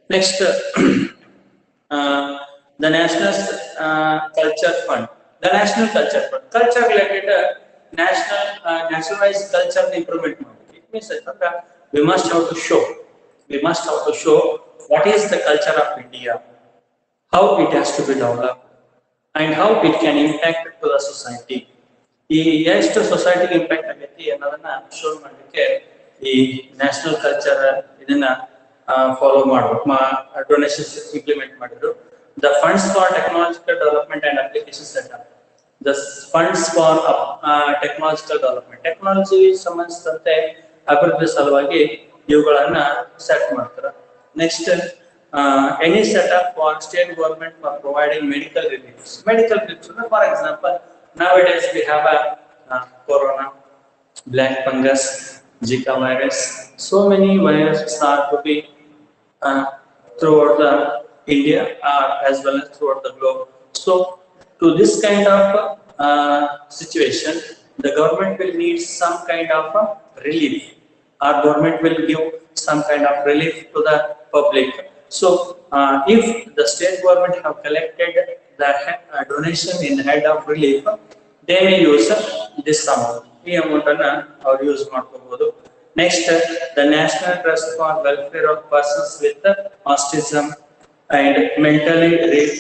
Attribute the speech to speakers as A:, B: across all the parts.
A: Next, uh, the National uh, Culture Fund. The National Culture Fund. Culture related uh, national uh, nationalized culture improvement. ಮಾಡ್ಬೇಕು. It means that we must have to show. We must have to show what is the culture of India, how it has to be developed, and how it can impact to the society. ಈ ಎಷ್ಟು ಸೊಸೈಟಿಗೆ impact ಆಗೈತಿ ಅನ್ನೋದನ್ನ show ಮಾಡ್ಲಿಕ್ಕೆ ಈ national culture ಇದನ್ನ follow ಮಾಡ್ಬೇಕು donations implement ಮಾಡಿದ್ರು the funds for technological development and application setup the funds for technological development technology ಸಂಬಂಧಿಸಿದಂತೆ ಅಭಿವೃದ್ಧಿ ಸಲುವಾಗಿ ಇವುಗಳನ್ನ ಸೆಟ್ ಮಾಡ್ತಾರೆ next any setup for state government for providing medical reliefs medical reliefs for example nowadays we have a uh, corona black fungus zika virus so many viruses are to be uh, throughout the india uh, as well as throughout the globe so to this kind of uh, situation the government will need some kind of uh, relief our government will give some kind of relief to the public so uh, if the state government have collected the he- uh, donation in the head of relief they may use uh, this amount ಈ amount ಅನ್ನ ಅವ್ರು use ಮಾಡ್ಕೋಬಹುದು next the national trust for welfare of persons with autism and mentally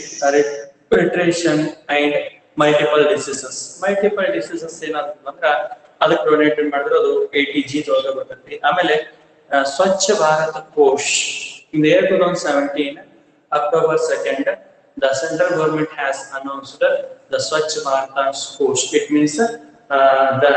A: retardation and multiple diseases multiple diseases ಏನಾದ್ರು ಅಂದ್ರ ಅದಕ್ಕೆ donate ಮಾಡಿದ್ರೆ ಅದು eighty G ಒಳಗೆ ಬರ್ತೈತಿ ಆಮೇಲೆ ಆ, Swachh Bharat Kosh in year two thousand seventeen October second the central government has announced the Swachh Bharat Kosh. It means uh, the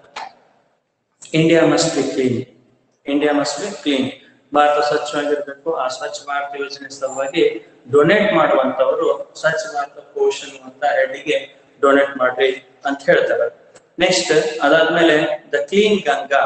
A: India must be clean. India must be clean. Bharat ಸ್ವಚ್ಛವಾಗಿರ್ಬೇಕು ಆ ಸ್ವಚ್ಛ ಭಾರತ ಯೋಜನೆ ಸಲುವಾಗಿ ಡೊನೇಟ್ ಮಾಡುವಂತವರು ಸ್ವಚ್ಛ ಭಾರತ ಕೋಶ್ ಅನ್ನುವಂತ ಹೆಡ್ಗೆ ಡೊನೇಟ್ ಮಾಡ್ರಿ ಅಂತ ಹೇಳ್ತಾರೆ ನೆಕ್ಸ್ಟ್ ಅದಾದ್ಮೇಲೆ the clean Ganga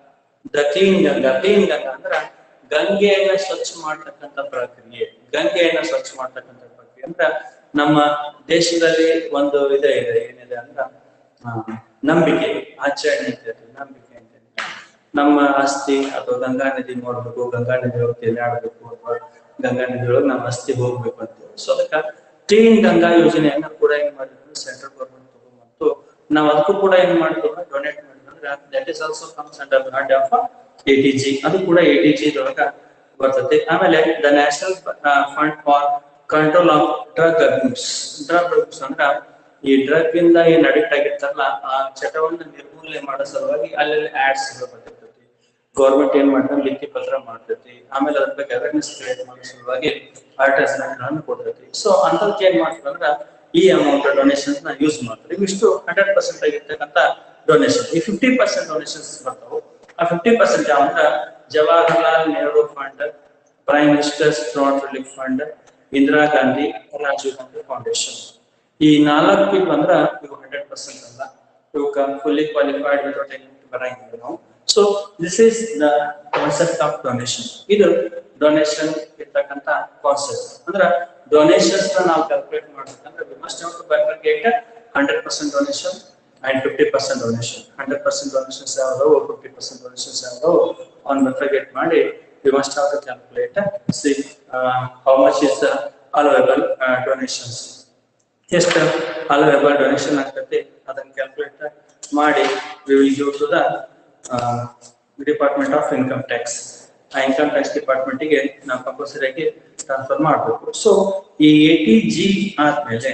A: the clean Ganga clean Ganga ಅಂದ್ರ ಗಂಗೆಯನ್ನ ಸ್ವಚ್ಛ ಮಾಡ್ತಕ್ಕಂಥ ಪ್ರಕ್ರಿಯೆ ಗಂಗೆಯನ್ನ ಸ್ವಚ್ಛ ಮಾಡ್ತಕ್ಕಂಥ ಪ್ರಕ್ರಿಯೆ ಅಂದ್ರ ನಮ್ಮ ದೇಶದಲ್ಲಿ ಒಂದು ಇದೆ ಇದೆ ಏನಿದೆ ಅಂದ್ರ ಆ, ನಂಬಿಕೆ ಆಚರಣೆ ಅಂತ ಇರ್ತದೆ, ನಂಬಿಕೆ ಅಂತ ಇರ್ತದೆ. ನಮ್ಮ ಅಸ್ಥಿ ಅಥವಾ ಗಂಗಾ ನದಿ ನೋಡ್ಬೇಕು ಗಂಗಾ ನದಿ ಒಳಗೆ ತೇಲಾಡ್ಬೇಕು ಅಥವಾ ಗಂಗಾ ನದಿ ಒಳಗೆ ನಮ್ಮ ಅಸ್ಥಿ ಹೋಗ್ಬೇಕು ಅಂತ ಸೊ ಅದಕ್ಕ ಕ್ಲೀನ್ ಗಂಗಾ ಯೋಜನೆಯನ್ನ ಕೂಡ ಏನ್ ಮಾಡಿದ್ರು ಸೆಂಟ್ರಲ್ ಗೌರ್ಮೆಂಟ್ ತಗೊಂಡ್ಬಂತು ನಾವು ಅದಕ್ಕೂ ಕೂಡ ಏನ್ ಮಾಡಿದ್ರು ಡೊನೇಟ್ ಮಾಡಿದ್ರೆ that is also comes under the head of eighty G ಅದು ಕೂಡ ಎ ಟಿ ಜಿ ಒಳಗ ಬರ್ತದೆ ಆಮೇಲೆ the national fund for control of drug abuse drug abuse ಅಂದ್ರ ಈ ಡ್ರಗ್ ಇಂದ ಏನ್ ಅಡಿಕ್ಟ್ ಆಗಿರ್ತಾರಲ್ಲ ಆ ಚಟವನ್ನ ನಿರ್ಮೂಲನೆ ಮಾಡೋ ಸಲುವಾಗಿ ಅಲ್ಲೆಲ್ಲಿ ಆಡ್ಸ್ ಬರ್ತಿರ್ತೈತಿ ಗೌರ್ಮೆಂಟ್ ಏನ್ ಮಾಡ್ತಾರೆ ಲಿಖಿ ಪತ್ರ ಮಾಡ್ತೈತಿ ಆಮೇಲೆ ಅದ್ರ ಬಗ್ಗೆ ಅವೇರ್ನೆಸ್ ಕ್ರಿಯೇಟ್ ಮಾಡೋ ಸಲುವಾಗಿ ಅಡ್ವರ್ಟೈಸ್ಮೆಂಟ್ ಗಳನ್ನು ಕೊಡ್ತೈತಿ ಸೊ ಅಂತದಕ್ಕೆ ಏನ್ ಮಾಡ್ತಾರೆ ಅಂದ್ರ ಈ ಅಮೌಂಟ್ ಡೊನೇಷನ್ಸ್ ನ ಯೂಸ್ ಮಾಡ್ತಾರೆ ಇವಿಷ್ಟು ಹಂಡ್ರೆಡ್ ಪರ್ಸೆಂಟ್ ಆಗಿರ್ತಕ್ಕಂಥ ಡೊನೇಷನ್ ಈ ಫಿಫ್ಟಿ ಪರ್ಸೆಂಟ್ ಡೊನೇಷನ್ಸ್ ಬರ್ತಾವು ಆ ಫಿಫ್ಟಿ ಪರ್ಸೆಂಟ್ ಯಾವ ಅಂದ್ರ Jawaharlal Nehru fund prime ministers drought relief fund Indira Gandhi Rajiv Gandhi foundation ಈ ನಾಲ್ಕು ಇವು ಅಂದ್ರ ಇವು ಹಂಡ್ರೆಡ್ ಪರ್ಸೆಂಟ್ ಅಲ್ಲ ಇವಕ್ಕ ಫುಲ್ಲಿ ಕ್ವಾಲಿಫೈಡ್ ವಿತೌಟ್ ಎನಿ ಬರಂಗಿಲ್ಲ ನಾವು so this is the concept of donation ಇದು ಡೊನೇಷನ್ ಇರ್ತಕ್ಕಂತ ಕಾನ್ಸೆಪ್ಟ್ ಅಂದ್ರ ಡೊನೇಷನ್ಸ್ ನಾವು ಕ್ಯಾಲ್ಕುಲೇಟ್ ಮಾಡ್ಬೇಕಂದ್ರೆ we must have to bifurcate hundred percent donation and fifty percent donation hundred percent donations ಯಾವ್ದಾವು ಫಿಫ್ಟಿ ಪರ್ಸೆಂಟ್ ಡೊನೇಷನ್ಸ್ ಯಾವ್ದಾವು ಅವ್ನ ಬೈಫರ್ಕೇಟ್ ಮಾಡಿ we must have to calculate see how much is the allowable donations ಎಷ್ಟು allowable donation ಆಗ್ತೈತಿ ಅದನ್ನ calculate ಮಾಡಿ we will give to the department of income tax ಆ income tax ಡಿಪಾರ್ಟ್ಮೆಂಟ್ಗೆ ನಾವು ಕಂಪಲ್ಸರಿ ಆಗಿ ಟ್ರಾನ್ಸ್ಫರ್ ಮಾಡಬೇಕು ಸೊ ಈ ಎ ಟಿ ಜಿ ಆದ್ಮೇಲೆ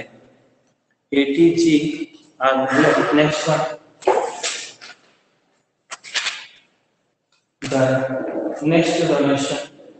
A: ಎ ಟಿ ಜಿ ಆದ್ಮೇಲೆ next the next donation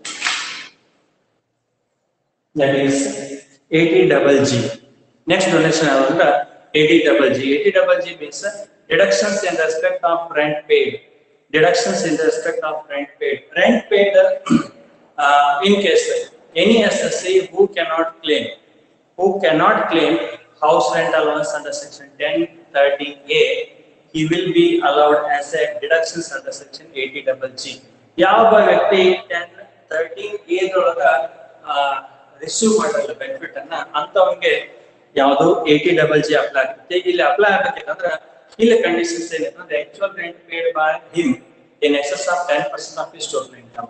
A: that is 80 double G. Next donation another 80 double G. 80 double G means uh, deductions in respect of rent paid. Deductions in respect of rent paid. Rent paid uh, uh, in case any SSC who cannot claim, who cannot claim house rent allowance under section 1030A, he will be allowed as a deductions under section 80 double G. ಯಾವ ವ್ಯಕ್ತಿ ten thirteen ಏದ್ರೊಳಗ receive ಮಾಡಲ್ಲ benefit ಅನ್ನ ಅಂತವನ್ಗೆ ಯಾವುದು eighty double G apply ಆಗುತ್ತೆ ಇಲ್ಲಿ apply ಆಗ್ಬೇಕಂದ್ರ ಇಲ್ಲಿ ಕಂಡೀಷನ್ಸ್ ಏನಿದೆ actual rent paid by him in excess of ten percent of his total income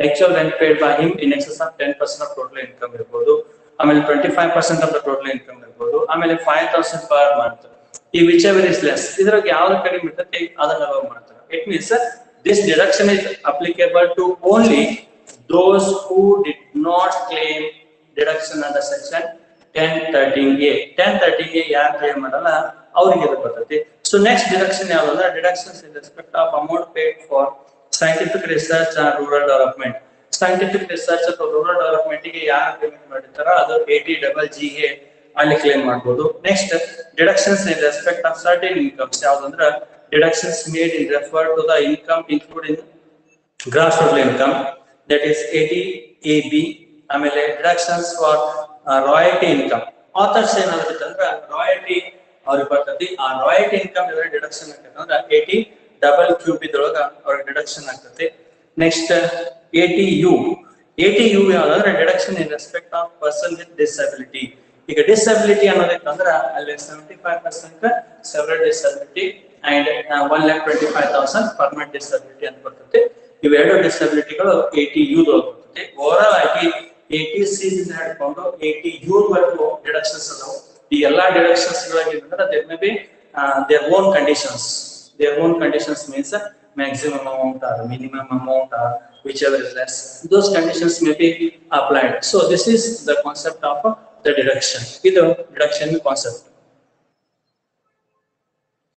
A: actual rent paid by him in excess of ten percent of total income ಇರ್ಬೋದು ಆಮೇಲೆ twenty five percent of the total income ಇರ್ಬೋದು ಆಮೇಲೆ five thousand per month ಈ whichever is less ಇದ್ರಾಗ ಯಾವ್ದು ಕಡಿಮೆ ಇರ್ತೈತೆ ಅದನ್ನ ಅಲೋ ಮಾಡ್ತಾರೆ it means this deduction is applicable to only those who did not claim deduction under section ten thirteen A ten thirteen A ಯಾರು claim ಮಾಡಲ್ಲ ಅವ್ರಿಗೆ ಇದು ಬರ್ತೈತಿ ಸೊ ನೆಕ್ಸ್ಟ್ ಡಿಡಕ್ಷನ್ ಯಾವ್ದು ಅಂದ್ರೆ deductions in respect of amount paid for scientific research and rural development scientific research ಅಥವಾ rural development ಗೆ ಯಾರು ಪೇಮೆಂಟ್ ಮಾಡಿರ್ತಾರ ಅದು ಏಟಿ ಡಬಲ್ ಜಿ ಎ ಅಲ್ಲಿ ಕ್ಲೇಮ್ ಮಾಡಬಹುದು next deductions in respect of certain incomes ಯಾವ್ದಂದ್ರ deductions made in refer to the income including gross total income that is eighty A B ಆಮೇಲೆ deductions for royalty income authors ಏನಾಗುತ್ತೆ ಅಂದ್ರೆ royalty ಅವ್ರಿಗೆ ಬರ್ತೈತಿ ಆ royalty income deduction ಆಗ್ತದೆ ಅಂದ್ರೆ eighty double cube ಇದ್ರೊಳಗ ಅವ್ರಿಗೆ ಡಿಡಕ್ಷನ್ ಆಗ್ತದೆ next eighty U eighty U ಯಾವ್ದಂದ್ರೆ deduction in respect of person with disability ಈಗ ಡಿಸಬಿಲಿಟಿ ಅನ್ನೋದಕ್ಕಂದ್ರ ಅಲ್ಲಿ seventy five percent several disability and one lakh twenty five thousand permanent disability ಅಂತ ಬರ್ತೈತಿ ಇವೆರಡು ಡಿಸಬಿಲಿಟಿಗಳು ಏಟಿ ಯು ಬರ್ತೈತಿ ಓವರ್ ಆಲ್ ಆಗಿ ಏಟಿ ಸಿ ಹಿಡ್ಕೊಂಡು ಏಟಿ ಯು ವರೆಗೂ ಡಿಡಕ್ಷನ್ಸ್ ಅದಾವು ಈ ಎಲ್ಲಾ ಡಿಡಕ್ಷನ್ಸ್ ಗಳಿಗೆ ಏನಂದ್ರೆ there may be their own conditions their own conditions means maximum amount or minimum amount or whichever is less those conditions may be applied so this is the concept of the deduction ಇದು deduction concept